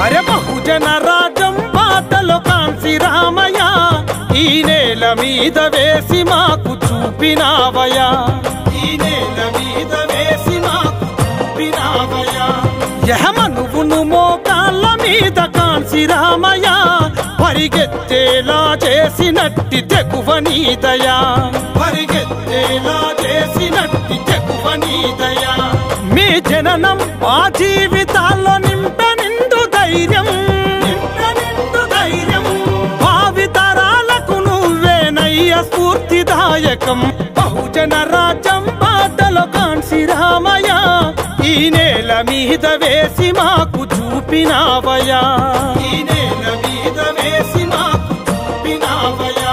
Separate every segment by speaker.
Speaker 1: అరే బహుజన రాజం బాటలో కాంసి రామయ్య ఈ నేల మీద వేసి మాకు చూపినావయ్యా ఈ నేల మీద వేసి మాకు చూపినావయ్యా యహమనువును మోకాళ్ళ మీద కాంసి రామయ్య పరిగెత్తేలా చేసినట్టి తెగువ నీదయా పరిగెత్తేలా చేసినట్టి తెగువ నీదయా మీ జననం మా జీవితాల్లో నింపె నిండు ధైర్యం నింపె నిండు ధైర్యం భావితరాలకు నువ్వేనయ్య స్ఫూర్తిదాయకం బహుజన రాజ్యం బాటలో కాంసి రామయ్య ఈ నేల మీద వేసి మాకు చూపినావయ్యా ఈ నేల మీద వేసి మాకు చూపినావయ్యా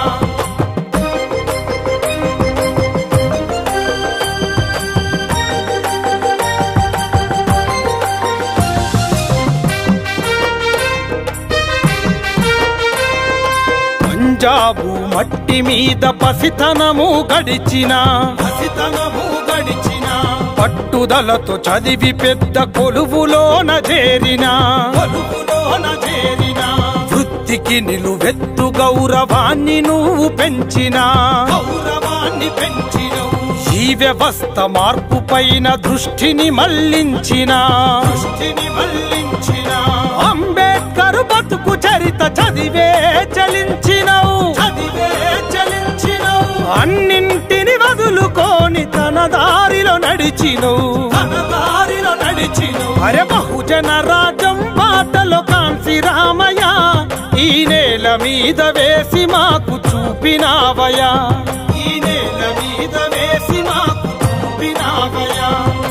Speaker 1: పంజాబు మట్టి మీద పసితనము గడిచిన పసితనము గడిచిన పట్టుదలతో చదివి పెద్ద కొలువులోన చేరిన కొలువులోన చేరిన వృత్తికి నిలువెత్తు గౌరవాన్ని నువ్వు పెంచిన గౌరవాన్ని పెంచినవు ఈ వ్యవస్థ మార్పు పైన దృష్టిని మళ్లించిన దృష్టిని మళ్లించిన అంబేద్కర్ బతుకు చరిత చదివే చలించినవు చదివే చలించినవు అన్నింటిని వదులుకొని తన దారిలో నడిచినవు తన దారిలో నడిచినవు అరే బహుజన రాజం బాటలో కాంసి రామయ్య ఈ నేల మీద వేసి మాకు చూపినావయ్యా ఈ నేల మీద వేసి మాకు చూపినావయ్యా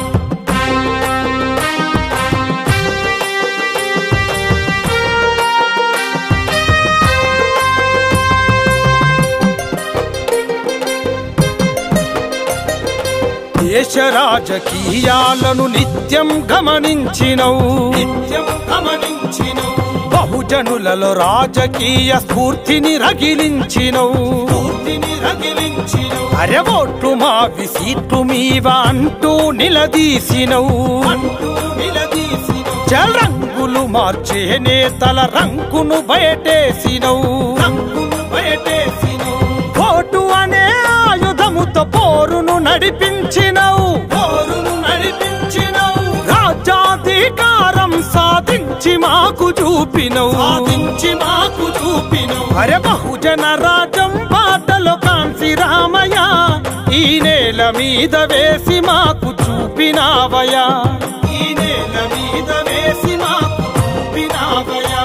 Speaker 1: దేశ రాజకీయాలను నిత్యం గమనించినవు నిత్యం గమనించినవు బహుజనులలో రాజకీయ స్ఫూర్తిని రగిలించినవు స్ఫూర్తిని రగిలించినవు అరే ఓట్లు మావి సీట్లు మీవ అంటూ నిలదీసినవు అంటూ నిలదీసినవు జల్ రంగులు మార్చే నేతల రంగును బయటేసినవు రంగును బయటేసినవు ఓటు అనే ఆయుధముతో పోరును నడిపించినవు పోరును నడిపించినవు రాజ్యాధికారం సాధించి మాకు చూపినవు సాధించి మాకు చూపినవు అరే బహుజన రాజం బాటలో కాంసి రామయ్య ఈ నేల మీద వేసి మాకు చూపినావయ్యా ఈ నేల మీద వేసి మాకు చూపినావయ్యా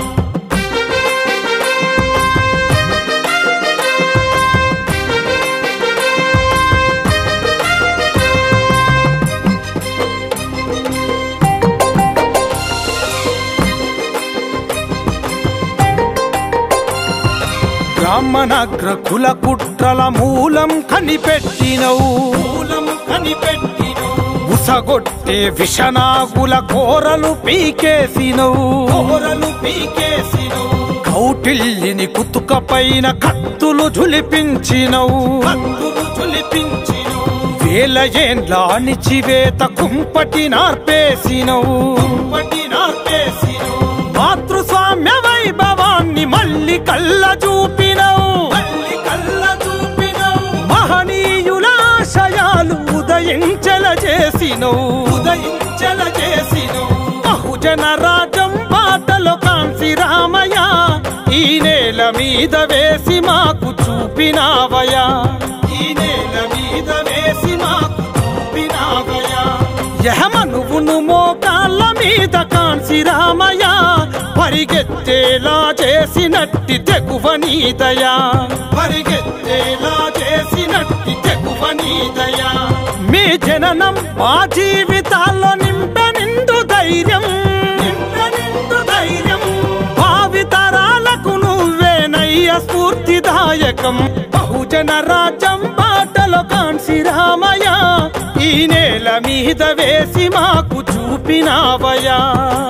Speaker 1: బ్రాహ్మణగ్ర కుల కుట్రల మూలం కనిపెట్టినవు మూలం కనిపెట్టినవు ఉసగొట్టే విషనాగుల కోరలు పీకేసినవు కోరలు పీకేసినవు కౌటిల్లిని కుతుక పైన కత్తులు జులిపించినవు కత్తులు జులిపించినవు వేల ఏండ్ల అణిచివేత కుంపటి నార్పేసినవు కుంపటి నార్పేసినవు మాతృస్వామ్య వైభవాన్ని మళ్ళీ కళ్ళ చూపినవు మళ్ళీ కళ్ళ చూపినవు మహనీయుల ఆశయాలు ఉదయించల చేసినవు ఉదయించల చేసినవు బహుజన రాజం బాటలో కాంసి రామయ్య ఈ నేల మీద వేసి మాకు చూపినావయ్యా ఈ నేల మీద వేసి మాకు చూపినావయ్యా యహమనువును మోకాళ్ళ మీద కాంసి రామయ్య పరిగెత్తేలా చేసినట్టి తెగువ నీదయా పరిగెత్తేలా చేసినట్టి తెగువ నీదయా మీ జననం మా జీవితాల్లో నింపె నిండు ధైర్యం నింపె నిండు ధైర్యం భావితరాలకు నువ్వేనయ్య స్ఫూర్తిదాయకం బహుజన రాజ్యం బాటలో కాంసి రామయ్య ఈ నేల మీద వేసి మాకు చూపినావయ్యా